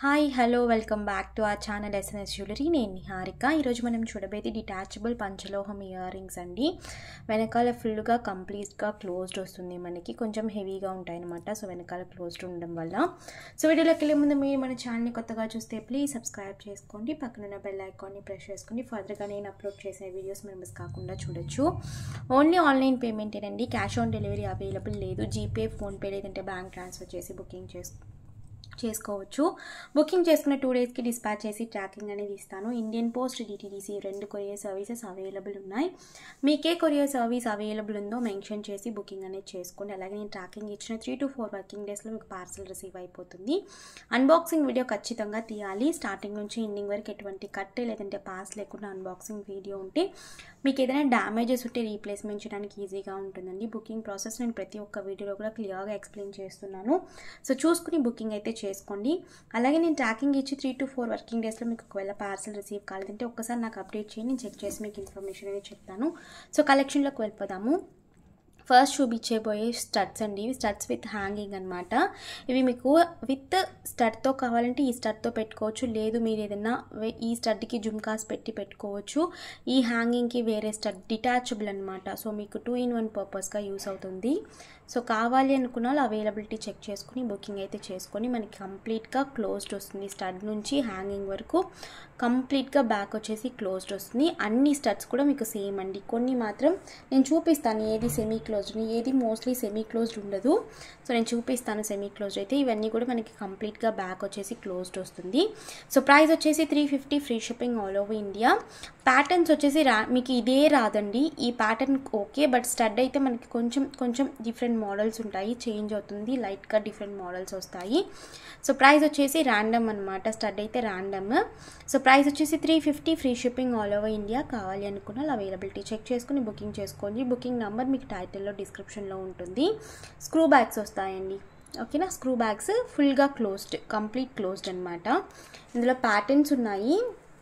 hi hello welcome back to our channel SNS jewellery నేను నిహారిక ఈరోజు మనం చూడబోయేది డిటాచబుల్ పంచలోహం ఇయర్ రింగ్స్ అండి వెనకాల ఫుల్గా కంప్లీట్గా క్లోజ్డ్ వస్తుంది మనకి కొంచెం హెవీగా ఉంటాయి అనమాట సో వెనకాల క్లోజ్డ్ ఉండడం వల్ల సో వీడియోలోకి వెళ్ళే ముందు మీరు మన ఛానల్ని కొత్తగా చూస్తే ప్లీజ్ సబ్స్క్రైబ్ చేసుకోండి పక్కన ఉన్న బెల్ ఐకాన్ని ప్రెస్ చేసుకోండి ఫర్దర్గా నేను అప్లోడ్ చేసే వీడియోస్ మీరు మిస్ కాకుండా చూడొచ్చు ఓన్లీ ఆన్లైన్ పేమెంటేనండి క్యాష్ ఆన్ డెలివరీ అవైలబుల్ లేదు జీపే ఫోన్పే లేదంటే బ్యాంక్ ట్రాన్స్ఫర్ చేసి బుకింగ్ చేసుకో చేసుకోవచ్చు బుకింగ్ చేసుకున్న టూ డేస్కి డిస్పాచ్ చేసి ట్రాకింగ్ అనేది ఇస్తాను ఇండియన్ పోస్ట్ డిటీడీసీ రెండు కొరియర్ సర్వీసెస్ అవైలబుల్ ఉన్నాయి మీకే కొరియర్ సర్వీస్ అవైలబుల్ ఉందో మెన్షన్ చేసి బుకింగ్ అనేది చేసుకోండి అలాగే నేను ట్రాకింగ్ ఇచ్చిన త్రీ టు ఫోర్ వర్కింగ్ డేస్లో మీకు పార్సల్ రిసీవ్ అయిపోతుంది అన్బాక్సింగ్ వీడియో ఖచ్చితంగా తీయాలి స్టార్టింగ్ నుంచి ఎండింగ్ వరకు ఎటువంటి కట్ లేదంటే పాస్ లేకుండా అన్బాక్సింగ్ వీడియో ఉంటే మీకు ఏదైనా డ్యామేజెస్ ఉంటే రీప్లేస్మెంట్ చేయడానికి ఈజీగా ఉంటుందండి బుకింగ్ ప్రాసెస్ నేను ప్రతి ఒక్క వీడియోలో కూడా క్లియర్గా ఎక్స్ప్లెయిన్ చేస్తున్నాను సో చూసుకుని బుకింగ్ అయితే చేసుకోండి అలాగే నేను ట్రాకింగ్ ఇచ్చి త్రీ టు ఫోర్ వర్కింగ్ డేస్లో మీకు ఒకవేళ పార్సల్ రిసీవ్ కాలేదంటే ఒక్కసారి నాకు అప్డేట్ చేయండి నేను చెక్ చేసి మీకు ఇన్ఫర్మేషన్ అనేది చెప్తాను సో కలెక్షన్లోకి వెళ్ళిపోదాము ఫస్ట్ చూపించేబోయే స్టడ్స్ అండి ఇవి స్టడ్స్ విత్ హ్యాంగింగ్ అనమాట ఇవి మీకు విత్ స్టడ్తో కావాలంటే ఈ స్టడ్తో పెట్టుకోవచ్చు లేదు మీరు ఏదైనా ఈ స్టడ్కి జుమ్కాస్ పెట్టి పెట్టుకోవచ్చు ఈ హ్యాంగింగ్కి వేరే స్టడ్ డిటాచబుల్ అనమాట సో మీకు టూ ఇన్ వన్ పర్పస్గా యూస్ అవుతుంది సో కావాలి అనుకున్న వాళ్ళు అవైలబిలిటీ చెక్ చేసుకుని బుకింగ్ అయితే చేసుకొని మనకి కంప్లీట్గా క్లోజ్డ్ వస్తుంది స్టడ్ నుంచి హ్యాంగింగ్ వరకు కంప్లీట్గా బ్యాక్ వచ్చేసి క్లోజ్డ్ వస్తుంది అన్ని స్టడ్స్ కూడా మీకు సేమ్ అండి కొన్ని మాత్రం నేను చూపిస్తాను ఏది సెమీ క్లోజ్డ్ ఏది మోస్ట్లీ సెమీ క్లోజ్డ్ ఉండదు సో నేను చూపిస్తాను సెమీ క్లోజ్డ్ అయితే ఇవన్నీ కూడా మనకి కంప్లీట్గా బ్యాక్ వచ్చేసి క్లోజ్డ్ వస్తుంది సో ప్రైస్ వచ్చేసి three fifty free shipping all over India patterns వచ్చేసి రా మీకు ఇదే రాదండి ఈ ప్యాటర్న్ ఓకే బట్ స్టడ్ అయితే మనకి కొంచెం కొంచెం డిఫరెంట్ మోడల్స్ ఉంటాయి చేంజ్ అవుతుంది లైట్గా డిఫరెంట్ మోడల్స్ వస్తాయి సో ప్రైస్ వచ్చేసి ర్యాండమ్ అనమాట స్టడ్ అయితే ర్యాండమ్ సో ప్రైస్ వచ్చేసి three fifty free shipping all over India కావాలి అనుకున్న అవైలబిలిటీ చెక్ చేసుకుని బుకింగ్ చేసుకోండి బుకింగ్ నెంబర్ మీకు టైటిల్లో డిస్క్రిప్షన్లో ఉంటుంది స్క్రూ బ్యాగ్స్ వస్తాయండి ఓకేనా స్క్రూ బ్యాగ్స్ ఫుల్గా క్లోజ్డ్ కంప్లీట్ క్లోజ్డ్ అనమాట ఇందులో ప్యాటర్న్స్ ఉన్నాయి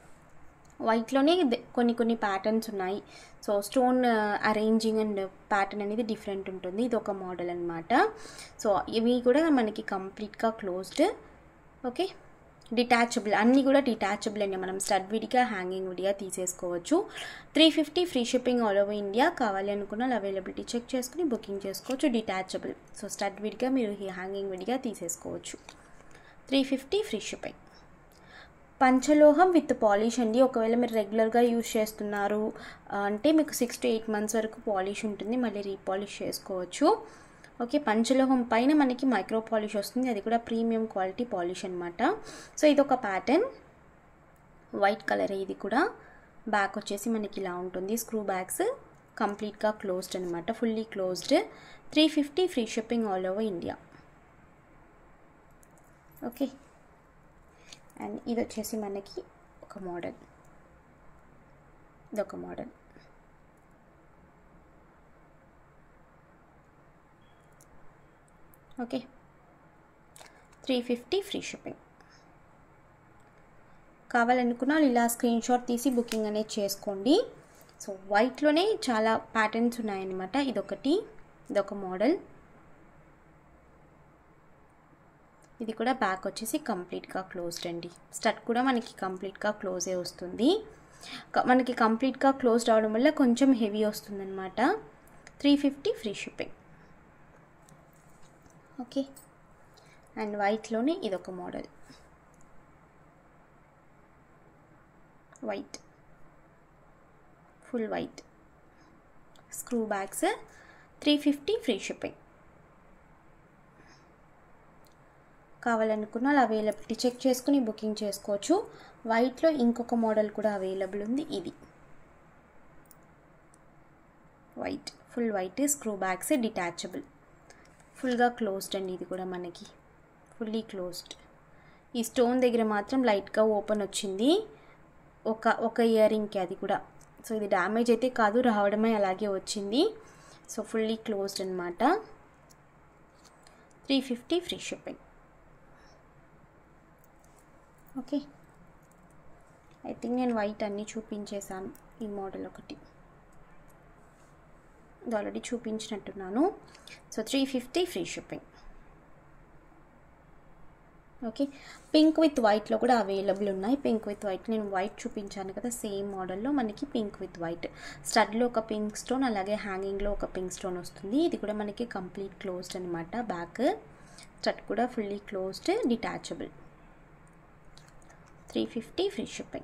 వైట్లోనే కొన్ని కొన్ని ప్యాటర్న్స్ ఉన్నాయి so stone arranging and pattern అనేది డిఫరెంట్ ఉంటుంది ఇది ఒక మోడల్ అనమాట సో ఇవి కూడా మనకి కంప్లీట్గా క్లోజ్డ్ ఓకే డిటాచబుల్ అన్నీ కూడా డిటాచబుల్ అండి మనం స్టడ్ విడిగా హ్యాంగింగ్ విడిగా తీసేసుకోవచ్చు three fifty free shipping all over India కావాలి అనుకున్న అవైలబిలిటీ చెక్ చేసుకుని బుకింగ్ చేసుకోవచ్చు డిటాచబుల్ సో స్టడ్ విడిగా మీరు హ్యాంగింగ్ విడిగా తీసేసుకోవచ్చు త్రీ ఫిఫ్టీ ఫ్రీ షిప్పింగ్ పంచలోహం విత్ పాలిష్ అండి ఒకవేళ మీరు రెగ్యులర్గా యూజ్ చేస్తున్నారు అంటే మీకు సిక్స్ టు ఎయిట్ మంత్స్ వరకు పాలిష్ ఉంటుంది మళ్ళీ రీపాలిష్ చేసుకోవచ్చు ఓకే పంచలోహం పైన మనకి మైక్రో పాలిష్ వస్తుంది అది కూడా ప్రీమియం క్వాలిటీ పాలిష్ అనమాట సో ఇది ఒక ప్యాటర్న్ వైట్ కలర్ ఇది కూడా బ్యాక్ వచ్చేసి మనకి ఇలా ఉంటుంది స్క్రూ బ్యాగ్స్ కంప్లీట్గా క్లోజ్డ్ అనమాట fully closed three fifty free shipping all over India okay and ఇది వచ్చేసి మనకి ఒక మోడల్ ఇదొక model okay three fifty free shipping కావాలనుకున్న ఇలా స్క్రీన్ షాట్ తీసి బుకింగ్ అనేది చేసుకోండి సో వైట్లోనే చాలా ప్యాటర్న్స్ ఉన్నాయన్నమాట ఇదొకటి ఇదొక మోడల్ ఇది కూడా బ్యాక్ వచ్చేసి కంప్లీట్గా క్లోజ్డ్ అండి స్టడ్ కూడా మనకి కంప్లీట్గా క్లోజే వస్తుంది మనకి కంప్లీట్గా క్లోజ్డ్ అవడం వల్ల కొంచెం హెవీ వస్తుందన్నమాట three fifty free shipping okay and వైట్లోనే ఇదొక model white full white screw backs three fifty free shipping కావాలనుకున్న అవైలబిలిటీ చెక్ చేసుకుని బుకింగ్ చేసుకోవచ్చు వైట్లో ఇంకొక మోడల్ కూడా అవైలబుల్ ఉంది ఇది white full white screw backs detachable ఫుల్గా క్లోజ్డ్ అండి ఇది కూడా మనకి ఫుల్లీ క్లోజ్డ్ ఈ స్టోన్ దగ్గర మాత్రం లైట్గా ఓపెన్ వచ్చింది ఒక ఒక ఇయర్ రింగ్కి అది కూడా సో ఇది డ్యామేజ్ అయితే కాదు రావడమే అలాగే వచ్చింది సో ఫుల్లీ క్లోజ్డ్ అనమాట three fifty free shipping okay I think నేను వైట్ అన్నీ చూపించేశాను ఈ మోడల్ ఒకటి ఇది ఆల్రెడీ చూపించినట్టున్నాను so three fifty free shipping okay pink with వైట్లో కూడా అవైలబుల్ ఉన్నాయి పింక్ విత్ వైట్ నేను వైట్ చూపించాను కదా సేమ్ మోడల్లో మనకి పింక్ విత్ వైట్ స్టడ్లో ఒక పింక్ స్టోన్ అలాగే హ్యాంగింగ్లో ఒక పింక్ స్టోన్ వస్తుంది ఇది కూడా మనకి కంప్లీట్ క్లోజ్డ్ అనమాట బ్యాక్ స్టడ్ కూడా fully closed detachable three fifty free shipping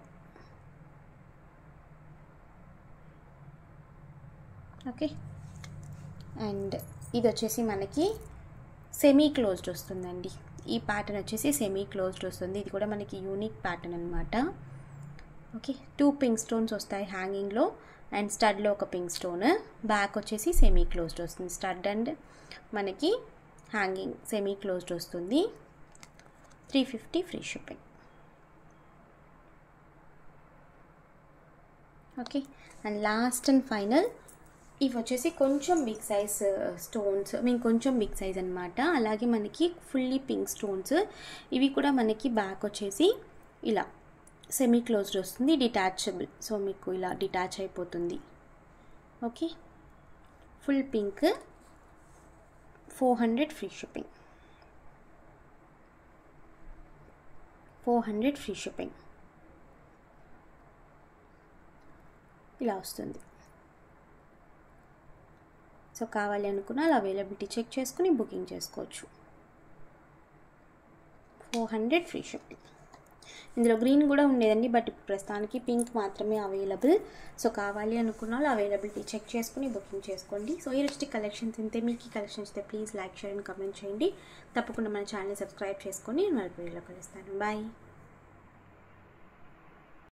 okay and ఇది వచ్చేసి మనకి సెమీ క్లోజ్డ్ వస్తుందండి ఈ ప్యాటర్న్ వచ్చేసి సెమీ క్లోజ్డ్ వస్తుంది ఇది కూడా మనకి యూనిక్ ప్యాటర్న్ అనమాట ఓకే టూ పింక్ స్టోన్స్ వస్తాయి హ్యాంగింగ్లో అండ్ స్టడ్లో ఒక పింక్ స్టోన్ బ్యాక్ వచ్చేసి సెమీ క్లోజ్డ్ వస్తుంది స్టడ్ అండ్ మనకి హ్యాంగింగ్ సెమీ క్లోజ్డ్ వస్తుంది three fifty free shipping okay and last and final ఇవి వచ్చేసి కొంచెం బిగ్ సైజ్ స్టోన్స్ మీన్ కొంచెం బిగ్ సైజ్ అనమాట అలాగే మనకి ఫుల్లీ పింక్ స్టోన్స్ ఇవి కూడా మనకి బ్యాక్ వచ్చేసి ఇలా సెమీ క్లోజ్డ్ వస్తుంది డిటాచబుల్ సో మీకు ఇలా డిటాచ్ అయిపోతుంది okay full pink four hundred free shipping four hundred free shipping ఇలా వస్తుంది సో కావాలి అనుకున్న అలా అవైలబిలిటీ చెక్ చేసుకుని బుకింగ్ చేసుకోవచ్చు ఫోర్ హండ్రెడ్ ఫ్రీ షిప్పింగ్ ఇందులో గ్రీన్ కూడా ఉండేదండి బట్ ఇప్పుడు ప్రస్తుతానికి పింక్ మాత్రమే అవైలబుల్ సో కావాలి అనుకున్న వాళ్ళు అవైలబిలిటీ చెక్ చేసుకుని బుకింగ్ చేసుకోండి సో ఈ రోజు కలెక్షన్స్ ఇంతే మీకు ఈ కలెక్షన్స్ అయితే please like share and comment చేయండి తప్పకుండా మన ఛానల్ సబ్స్క్రైబ్ చేసుకొని మరొక వీడియోలో కలుస్తాను బాయ్